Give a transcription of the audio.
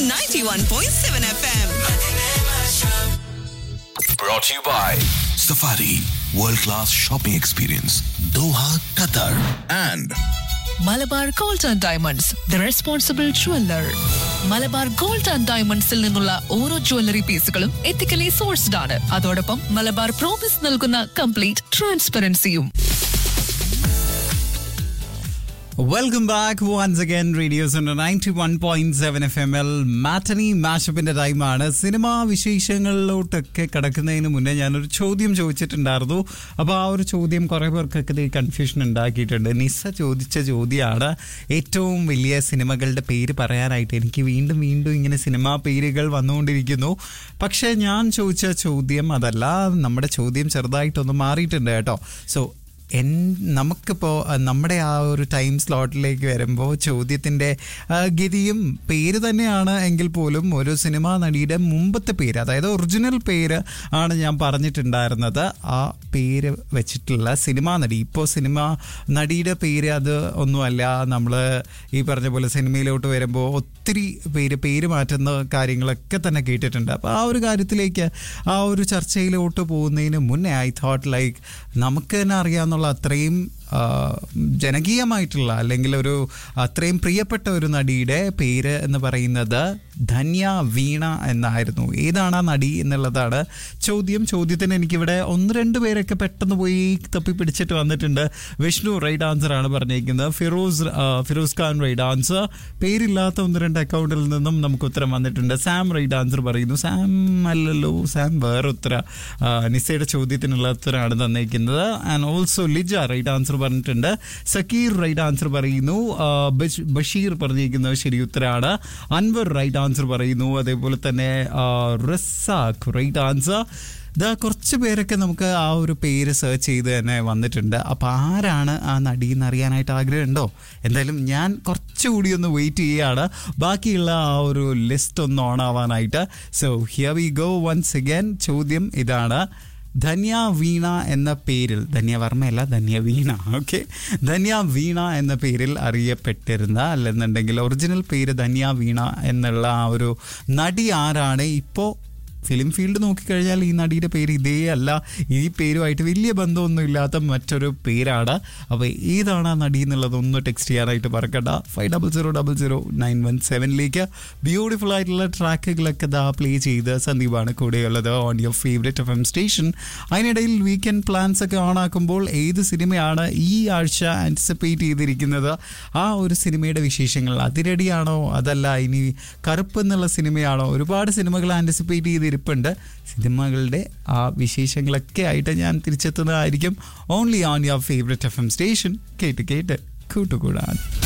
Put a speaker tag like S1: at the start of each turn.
S1: 91.7 FM.
S2: Brought to you by Safari World Class Shopping Experience Doha, Qatar and
S3: Malabar gold and diamonds the responsible jeweller Malabar gold and ഡയമണ്ട്സിൽ നിന്നുള്ള ഓരോ jewellery പീസുകളും ethically sourced ആണ് അതോടൊപ്പം Malabar promise നൽകുന്ന complete ട്രാൻസ്പെറൻസിയും
S4: welcome back once again radio's ninety one point seven F M എൽ matinee മാഷപ്പിന്റെ ടൈമാണ് സിനിമാ വിശേഷങ്ങളിലോട്ടൊക്കെ കിടക്കുന്നതിന് മുന്നേ ഞാനൊരു ചോദ്യം ചോദിച്ചിട്ടുണ്ടായിരുന്നു അപ്പോൾ ആ ഒരു ചോദ്യം കുറേ പേർക്കൊക്കെ ഇത് കൺഫ്യൂഷൻ ഉണ്ടാക്കിയിട്ടുണ്ട് നിസ്സ ചോദിച്ച ചോദ്യമാണ് ഏറ്റവും വലിയ സിനിമകളുടെ പേര് പറയാനായിട്ട് എനിക്ക് വീണ്ടും വീണ്ടും ഇങ്ങനെ സിനിമാ പേരുകൾ വന്നുകൊണ്ടിരിക്കുന്നു പക്ഷേ ഞാൻ ചോദിച്ച ചോദ്യം അതല്ല നമ്മുടെ ചോദ്യം ചെറുതായിട്ടൊന്ന് മാറിയിട്ടുണ്ട് കേട്ടോ സോ എൻ നമുക്കിപ്പോൾ നമ്മുടെ ആ ഒരു ടൈം സ്ലോട്ടിലേക്ക് വരുമ്പോൾ ചോദ്യത്തിൻ്റെ ആ, ഗതിയും പേര് തന്നെയാണ് എങ്കിൽ പോലും ഒരു സിനിമാ നടിയുടെ മുമ്പത്തെ പേര് അതായത് ഒറിജിനൽ പേര് ആണ് ഞാൻ പറഞ്ഞിട്ടുണ്ടായിരുന്നത് ആ പേര് വെച്ചിട്ടുള്ള സിനിമാ നടി ഇപ്പോൾ സിനിമ നടിയുടെ പേര് അത് ഒന്നുമല്ല നമ്മൾ ഈ പറഞ്ഞ പോലെ സിനിമയിലോട്ട് വരുമ്പോൾ ഒത്തിരി പേര് പേര് മാറ്റുന്ന കാര്യങ്ങളൊക്കെ തന്നെ കേട്ടിട്ടുണ്ട് അപ്പോൾ ആ ഒരു കാര്യത്തിലേക്ക് ആ ഒരു ചർച്ചയിലോട്ട് പോകുന്നതിന് മുന്നേ ഐ തോട്ട് ലൈക്ക് നമുക്ക് തന്നെ അറിയാവുന്ന അത്രയും ആ, ജനകീയമായിട്ടുള്ള അല്ലെങ്കിൽ ഒരു അത്രയും പ്രിയപ്പെട്ട ഒരു നടിയുടെ പേര് എന്ന് പറയുന്നത് ധന്യ വീണ എന്നായിരുന്നു ഏതാണ് ആ നടി എന്നുള്ളതാണ് ചോദ്യം ചോദ്യത്തിന് എനിക്കിവിടെ ഒന്ന് രണ്ട് പേരൊക്കെ പെട്ടെന്ന് പോയി തപ്പി പിടിച്ചിട്ട് വന്നിട്ടുണ്ട് വിഷ്ണു റൈറ്റ് ആൻസർ ആണ് പറഞ്ഞിരിക്കുന്നത് ഫിറോസ് ആ, ഫിറോസ് ഖാൻ റൈറ്റ് ആൻസർ പേരില്ലാത്ത ഒന്ന് രണ്ട് അക്കൗണ്ടിൽ നിന്നും നമുക്ക് ഉത്തരം വന്നിട്ടുണ്ട് സാം റൈറ്റ് ആൻസർ പറയുന്നു സാം അല്ലല്ലോ സാം വേറെ ഉത്തര ആ, നിസയുടെ ചോദ്യത്തിനുള്ള ഉത്തരമാണ് തന്നിരിക്കുന്നത് and also Lija right answer പറഞ്ഞിട്ടുണ്ട് സക്കീർ റൈറ്റ് ആൻസർ പറയുന്നു ആ, ബഷ്- ബഷീർ പറഞ്ഞിരിക്കുന്നത് ശരി ഉത്തരമാണ് അൻവർ റൈറ്റ് ആൻസർ പറയുന്നു അതേപോലെ തന്നെ ആ, റസാഖ് റൈറ്റ് ആൻസർ ഇതാ കുറച്ച് പേരൊക്കെ നമുക്ക് ആ ഒരു പേര് സെർച്ച് ചെയ്ത് തന്നെ വന്നിട്ടുണ്ട് അപ്പോൾ ആരാണ് ആ നടി എന്ന് അറിയാനായിട്ട് ആഗ്രഹമുണ്ടോ എന്തായാലും ഞാൻ കുറച്ചുകൂടി ഒന്ന് വെയിറ്റ് ചെയ്യുകയാണ് ബാക്കിയുള്ള ആ ഒരു ലിസ്റ്റ് ഒന്ന് ഓൺ ആവാനായിട്ട് so here we go once again ചോദ്യം ഇതാണ് ധന്യ വീണ എന്ന പേരിൽ ധന്യ വർമ്മയല്ല ധന്യ വീണ ഓക്കെ ധന്യ വീണ എന്ന പേരിൽ അറിയപ്പെട്ടിരുന്ന അല്ലെന്നുണ്ടെങ്കിൽ ഒറിജിനൽ പേര് ധന്യ വീണ എന്നുള്ള ആ ഒരു നടി ആരാണ് ഇപ്പോൾ ഫിലിം ഫീൽഡ് നോക്കിക്കഴിഞ്ഞാൽ ഈ നടിയുടെ പേര് ഇതേ അല്ല ഈ പേരുമായിട്ട് വലിയ ബന്ധമൊന്നും ഇല്ലാത്ത മറ്റൊരു പേരാണ് അപ്പോൾ ഏതാണ് ആ നടി എന്നുള്ളത് ഒന്ന് ടെക്സ്റ്റ് ചെയ്യാനായിട്ട് മറക്കണ്ട five double zero double zero nine one സെവനിലേക്ക് ബ്യൂട്ടിഫുൾ ആയിട്ടുള്ള ട്രാക്കുകളൊക്കെ ദാ പ്ലേ ചെയ്ത് സന്ദീപാണ് കൂടെയുള്ളത് on your favourite F M station അതിനിടയിൽ വീക്കെൻഡ് പ്ലാൻസ് ഒക്കെ ഓൺ ആക്കുമ്പോൾ ഏത് സിനിമയാണ് ഈ ആഴ്ച ആൻറ്റിസിപ്പേറ്റ് ചെയ്തിരിക്കുന്നത് ആ ഒരു സിനിമയുടെ വിശേഷങ്ങൾ അതിരടിയാണോ അതല്ല ഇനി കറുപ്പ് എന്നുള്ള സിനിമയാണോ ഒരുപാട് സിനിമകൾ ആൻറ്റിസിപ്പേറ്റ് ചെയ്തിരിപ്പുണ്ട് സിനിമകളുടെ ആ വിശേഷങ്ങളൊക്കെ ആയിട്ട് ഞാൻ തിരിച്ചെത്തുന്നതായിരിക്കും only on your favourite F M station കേട്ട് കേട്ട് കൂട്ടുകൂടാൻ